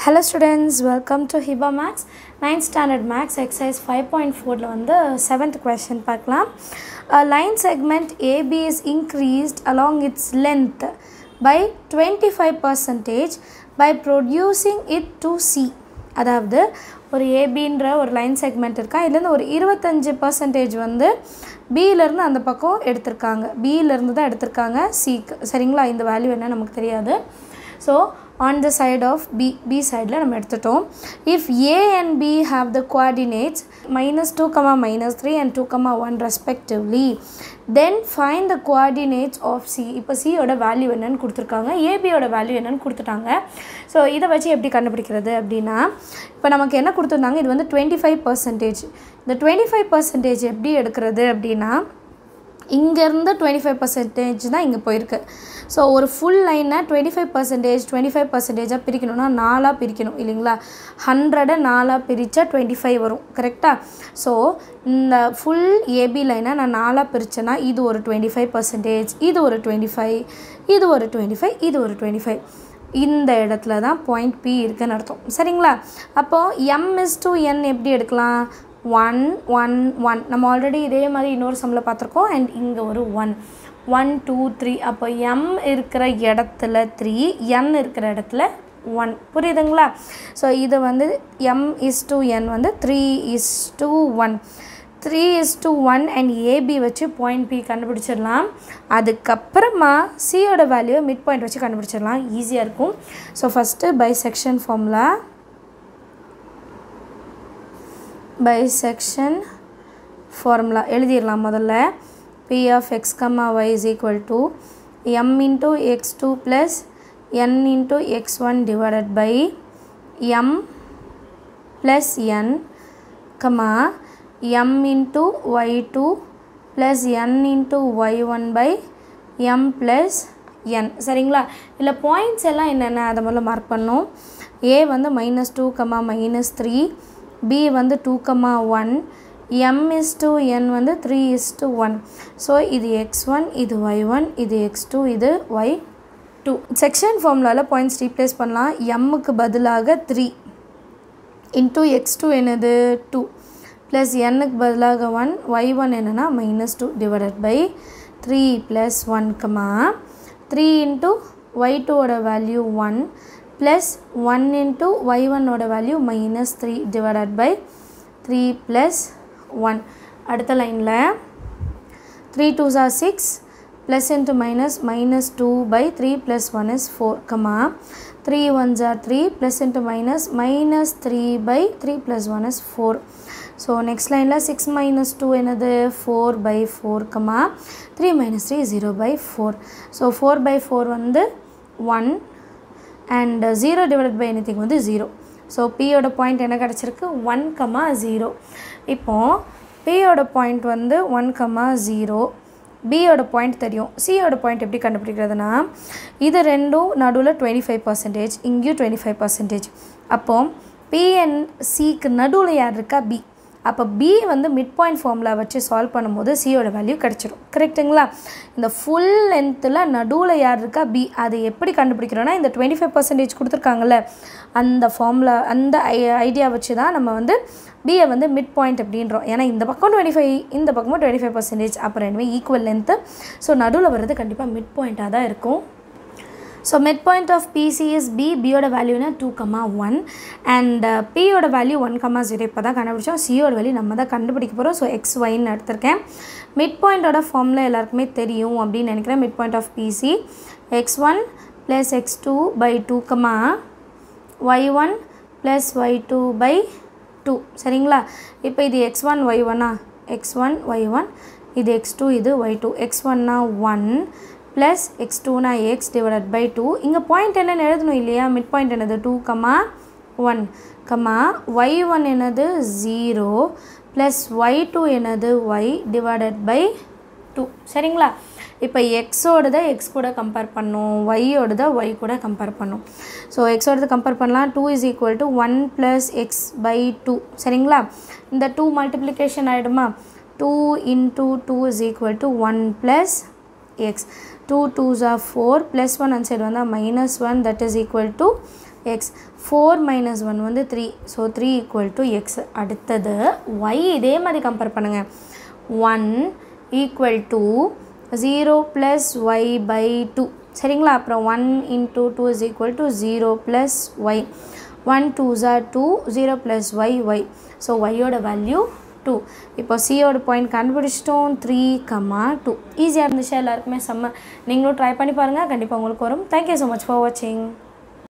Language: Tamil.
hello students welcome to Hiba maths ninth standard maths exercise five point ஃபோரில் வந்து செவன்த் கொஷின் பார்க்கலாம் line segment AB is increased along its length by twenty five percentage by producing it to C அதாவது ஒரு ஏபின்ற ஒரு லைன் செக்மெண்ட் இருக்கா இதுலேருந்து ஒரு இருபத்தஞ்சி பர்சன்டேஜ் வந்து பியிலேருந்து அந்த பக்கம் எடுத்திருக்காங்க பியிலேருந்து தான் எடுத்திருக்காங்க சிக்கு சரிங்களா இந்த வேல்யூ என்ன நமக்கு தெரியாது so on the side of B B சைடில் நம்ம எடுத்துட்டோம் if A and B have the coordinates minus 2 comma minus 3 and 2 comma 1 respectively then find the coordinates of C இப்போ சியோட வேல்யூ என்னன்னு கொடுத்துருக்காங்க ஏபியோட வேல்யூ என்னன்னு கொடுத்துட்டாங்க ஸோ இதை வச்சு எப்படி கண்டுபிடிக்கிறது அப்படின்னா இப்போ நமக்கு என்ன கொடுத்துருந்தாங்க இது வந்து டுவெண்ட்டி ஃபைவ் பர்சன்டேஜ் இந்த டுவெண்ட்டி ஃபைவ் பர்சன்டேஜ் எப்படி எடுக்கிறது அப்படின்னா இங்கேருந்து டுவெண்ட்டி ஃபைவ் பர்சன்டேஜ் தான் இங்கே போயிருக்கு ஸோ ஒரு ஃபுல் லைனை twenty five percentage twenty five பர்சன்டேஜாக பிரிக்கணும்னா நாலாக பிரிக்கணும் இல்லைங்களா ஹண்ட்ரடை நாலாக பிரித்தா டுவெண்ட்டி ஃபைவ் வரும் கரெக்டாக ஸோ இந்த ஃபுல் ஏபி லைனை நான் நாலாக பிரித்தேன்னா இது ஒரு டுவெண்ட்டி ஃபைவ் பர்சன்டேஜ் இது ஒரு டுவெண்ட்டி ஃபைவ் இது ஒரு டுவெண்ட்டி ஃபைவ் இது ஒரு டுவெண்ட்டி ஃபைவ் இந்த இடத்துல தான் பாயிண்ட் பி இருக்குன்னு அர்த்தம் சரிங்களா அப்போது எம் இஸ் டு என் எப்படி எடுக்கலாம் ஒன் ஒன் ஒன் நம்ம ஆல்ரெடி இதே மாதிரி இன்னொரு சம்மில் பார்த்துருக்கோம் அண்ட் இங்கே ஒரு ஒன் ஒன் டூ த்ரீ அப்போ எம் இருக்கிற இடத்துல த்ரீ என் இருக்கிற இடத்துல ஒன் புரியுதுங்களா ஸோ இது வந்து எம் இஸ் டு என் வந்து three is to one three is to one and AB வச்சு பாயிண்ட் பி கண்டுபிடிச்சிடலாம் அதுக்கப்புறமா சியோட வேல்யூ மிட் பாயிண்ட் வச்சு கண்டுபிடிச்சிடலாம் ஈஸியாக இருக்கும் so first bisection formula bisection formula எழுதிடலாம் முதல்ல P of X comma Y is equal to M into X two plus N into X one divided by M plus N comma M into Y two plus N into Y one by M plus N சரிங்களா இல்லை பாயிண்ட்ஸ் எல்லாம் என்னென்ன அதை முதல்ல மார்க் பண்ணோம் ஏ வந்து minus two comma minus three B வந்து two comma one M is to N வந்து three is to one so இது எக்ஸ் ஒன் இது ஒய் ஒன் இது எக்ஸ் டூ இது ஒய் டூ செக்ஷன் ஃபார்முலாவில் பாயிண்ட்ஸ் ரீப்ளேஸ் பண்ணலாம் எம்முக்கு பதிலாக த்ரீ இன்டூ எக்ஸ் டூ என்னது டூ ப்ளஸ் என்னுக்கு பதிலாக ஒன் ஒய் ஒன் என்னென்னா minus two divided by three plus one comma three into Y டூவோட value one plus one into Y ஒன்னோட value minus three divided by three plus one அடுத்த லைனில் three two are six plus into minus minus two by three plus one is four comma three ones are three plus into minus minus three by three plus one is four so next லைனில் சிக்ஸ் மைனஸ் டூ என்னது four by four comma three minus three zero by four so four by four வந்து one and zero divided by anything வந்து ஜீரோ ஸோ பியோட பாயிண்ட் என்ன கிடச்சிருக்கு ஒன் கமா ஜீரோ இப்போது பியோட பாயிண்ட் வந்து ஒன் கமா ஜீரோ பியோட பாயிண்ட் தெரியும் சியோட பாயிண்ட் எப்படி கண்டுபிடிக்கிறதுனா இது ரெண்டும் நடுவில் டுவெண்ட்டி ஃபைவ் பர்சன்டேஜ் இங்கேயும் டுவெண்ட்டி ஃபைவ் பர்சன்டேஜ் அப்போது பிஎன்சிக்கு நடுவில் யார் இருக்கா பி அப்போ பி வந்து மிட் பாயிண்ட் ஃபார்முலா வச்சு சால்வ் பண்ணும்போது சியோட வேல்யூ கிடச்சிரும் கரெக்டுங்களா இந்த ஃபுல் லென்த்தில் நடுவில் யார் இருக்கா பி அதை எப்படி கண்டுபிடிக்கிறோன்னா இந்த டுவெண்ட்டி ஃபைவ் பர்சன்டேஜ் கொடுத்துருக்காங்கல்ல அந்த ஃபார்முலா அந்த ஐ ஐடியா வச்சு தான் நம்ம வந்து பியை வந்து மிட் பாயிண்ட் அப்படின்றோம் ஏன்னா இந்த பக்கம் டுவெண்ட்டி ஃபைவ் இந்த பக்கமும் டுவெண்ட்டி ஃபைவ் பர்சன்டேஜ் அப்புறம் ரெண்டுமே ஈக்குவல் லென்த்து ஸோ நடுவில் வர்றது கண்டிப்பாக மிட் பாயிண்ட்டாக தான் இருக்கும் so mid point of BC is B பியோட வேல்யூனா டூ கமா ஒன் அண்ட் பியோட வேல்யூ ஒன் கமா ஜீரோ இப்போ தான் கண்டுபிடிச்சோம் சியோட வேல்யூ நம்ம தான் கண்டுபிடிக்க போகிறோம் ஸோ எக்ஸ் ஒய்ன்னு எடுத்திருக்கேன் மிட் பாயிண்டோட ஃபார்மில் எல்லாருக்குமே தெரியும் அப்படின்னு நினைக்கிறேன் mid point of BC X one plus X two by two comma Y one plus Y two by two சரிங்களா இப்போ இது எக்ஸ் ஒன் ஒய் ஒன்னா எக்ஸ் ஒன் ஒய் ஒன் இது எக்ஸ் டூ இது ஒய் டூ எக்ஸ் ஒன்னா ஒன் ப்ளஸ் எக்ஸ் டூனா எக்ஸ் டிவைடட் பை டூ இங்கே பாயிண்ட் என்னென்னு எழுதணும் இல்லையா மிட் பாயிண்ட் என்னது two comma one comma Y one என்னது ஜீரோ ப்ளஸ் ஒய் டூ என்னது ஒய் டிவைடட் பை டூ சரிங்களா இப்போ எக்ஸோடத எக்ஸ் கூட கம்பேர் பண்ணும் ஒய்யோடத ஒய் கூட கம்பேர் பண்ணும் ஸோ எக்ஸோடது கம்பேர் பண்ணலாம் two is equal to one plus X by two சரிங்களா இந்த டூ மல்டிப்ளிகேஷன் ஆகிடுமா two into two is equal to one plus X two twos are four plus one அந்த சைடு வந்தால் minus one that is equal to X four minus one வந்து three so three equal to X அடுத்தது ஒய் இதே மாதிரி கம்பேர் பண்ணுங்கள் one equal to zero plus Y by two சரிங்களா அப்புறம் one into two is equal to zero plus Y one two are two zero plus Y Y so ஒய்யோட வேல்யூ டூ இப்போ சியோட பாயிண்ட் கண்டுபிடிச்சிட்டோம் த்ரீ கம்மா டூ ஈஸியாக இருந்துச்சு எல்லாருக்குமே செம்ம நீங்களும் ட்ரை பண்ணி பாருங்கள் கண்டிப்பாக உங்களுக்கு வரும் தேங்க்யூ ஸோ மச் ஃபார் வாட்சிங்